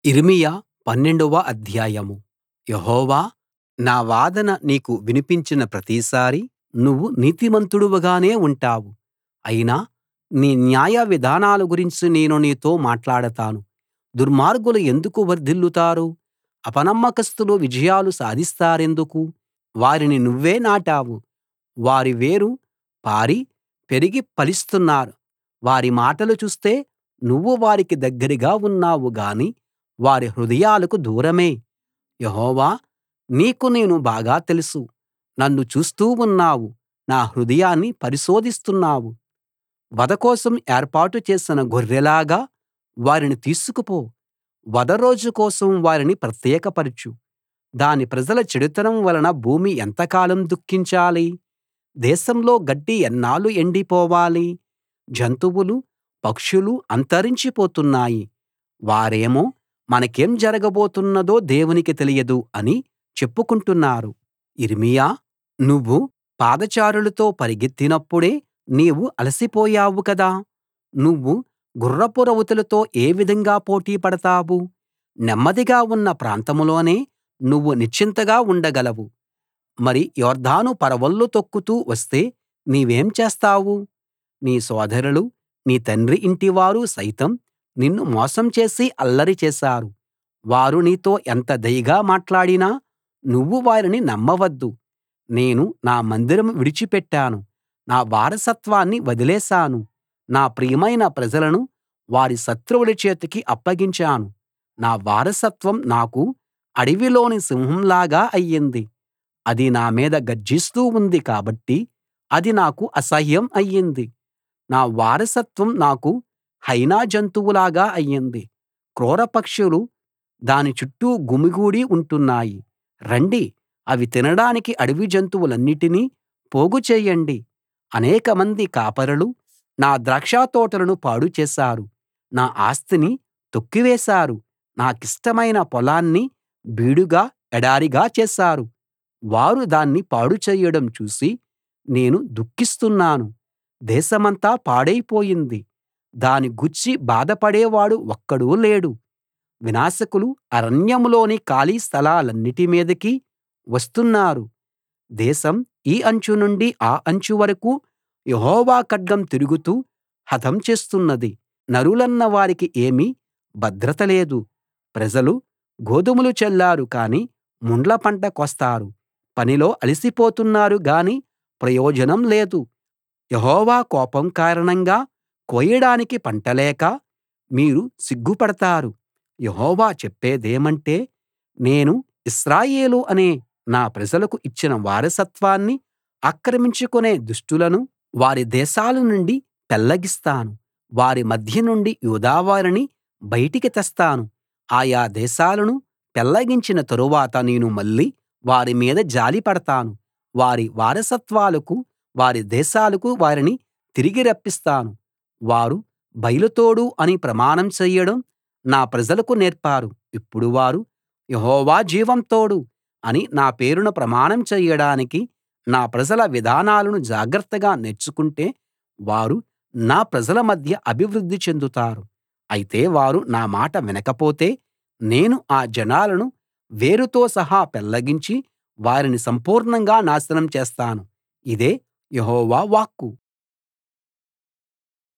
యిర్మీయా పన్నెండవ అధ్యాయం యెహోవా నా వాదన నీకు వినిపించిన ప్రతిసారీ నువ్వు నీతిమంతుడివిగానే ఉంటావు అయినా నీ న్యాయ విధానాల గురించి నేను నీతో మాట్లాడతాను దుర్మార్గులు ఎందుకు వర్ధిల్లుతారు అపనమ్మకస్తులు విజయాలు సాధిస్తారెందుకు వారిని నువ్వే నాటావు వారి వేరు పారి పెరిగి ఫలిస్తున్నారు వారి మాటలు చూస్తే నువ్వు వారికి దగ్గరగా ఉన్నావు గాని వారి హృదయాలకు దూరమే యెహోవా నీకు నేను బాగా తెలుసు నన్ను చూస్తూ ఉన్నావు నా హృదయాన్ని పరిశోధిస్తున్నావు వధ కోసం ఏర్పాటు చేసిన గొర్రెలాగా వారిని తీసుకుపో వధ రోజు కోసం వారిని ప్రత్యేకపరచు దాని ప్రజల చెడుతనం వలన భూమి ఎంతకాలం దుఃఖించాలి దేశంలో గడ్డి ఎన్నాళ్లు ఎండిపోవాలి జంతువులు పక్షులు అంతరించిపోతున్నాయి వారేమో మనకేం జరగబోతున్నదో దేవునికి తెలియదు అని చెప్పుకుంటున్నారు యిర్మీయా నువ్వు పాదచారులతో పరిగెత్తినప్పుడే నీవు అలసిపోయావు కదా నువ్వు గుర్రపు రౌతులతో ఏ విధంగా పోటీ పడతావు నెమ్మదిగా ఉన్న ప్రాంతంలోనే నువ్వు నిశ్చింతగా ఉండగలవు మరి యొర్దాను పరవళ్ళు తొక్కుతూ వస్తే నీవేం చేస్తావు నీ సోదరులు నీ తండ్రి ఇంటివారు సైతం నిన్ను మోసం చేసి అల్లరి చేశారు వారు నీతో ఎంత దయగా మాట్లాడినా నువ్వు వారిని నమ్మవద్దు నేను నా మందిరం విడిచిపెట్టాను నా వారసత్వాన్ని వదిలేశాను నా ప్రియమైన ప్రజలను వారి శత్రువుల చేతికి అప్పగించాను నా వారసత్వం నాకు అడవిలోని సింహంలాగా అయ్యింది అది నా మీద గర్జిస్తూ ఉంది కాబట్టి అది నాకు అసహ్యం అయ్యింది నా వారసత్వం నాకు హైనా జంతువులాగా అయ్యింది క్రూర పక్షులు దాని చుట్టూ గుమిగూడి ఉంటున్నాయి రండి అవి తినడానికి అడవి జంతువులన్నిటినీ పోగు చేయండి అనేకమంది కాపరులు నా ద్రాక్షతోటలను పాడు చేశారు నా ఆస్తిని తొక్కివేశారు నాకిష్టమైన పొలాన్ని బీడుగా ఎడారిగా చేశారు వారు దాన్ని పాడు చేయడం చూసి నేను దుఃఖిస్తున్నాను దేశమంతా పాడైపోయింది దాని గూర్చి బాధపడేవాడు ఒక్కడూ లేడు వినాశకులు అరణ్యంలోని ఖాళీ స్థలాలన్నిటి మీదికి వస్తున్నారు దేశం ఈ అంచు నుండి ఆ అంచు వరకూ యెహోవా ఖడ్గం తిరుగుతూ హతం చేస్తున్నది నరులన్న వారికి ఏమీ భద్రత లేదు ప్రజలు గోధుమలు చల్లారు కానీ ముండ్ల పంట కోస్తారు పనిలో అలసిపోతున్నారు గాని ప్రయోజనం లేదు యెహోవా కోపం కారణంగా కోయడానికి పంట లేక మీరు సిగ్గుపడతారు యెహోవా చెప్పేదేమంటే నేను ఇశ్రాయేలు అనే నా ప్రజలకు ఇచ్చిన వారసత్వాన్ని ఆక్రమించుకునే దుష్టులను వారి దేశాల నుండి పెల్లగిస్తాను వారి మధ్య నుండి యూదావారిని బయటికి తెస్తాను ఆయా దేశాలను పెల్లగించిన తరువాత నేను మళ్ళీ వారి మీద జాలి పడతాను వారి వారసత్వాలకు వారి దేశాలకు వారిని తిరిగి రప్పిస్తాను వారు బయలుతోడు అని ప్రమాణం చెయ్యడం నా ప్రజలకు నేర్పారు ఇప్పుడు వారు యెహోవా జీవం తోడు అని నా పేరున ప్రమాణం చెయ్యడానికి నా ప్రజల విధానాలను జాగ్రత్తగా నేర్చుకుంటే వారు నా ప్రజల మధ్య అభివృద్ధి చెందుతారు అయితే వారు నా మాట వినకపోతే నేను ఆ జనాలను వేరుతో సహా పెల్లగించి వారిని సంపూర్ణంగా నాశనం చేస్తాను ఇదే యెహోవా వాక్కు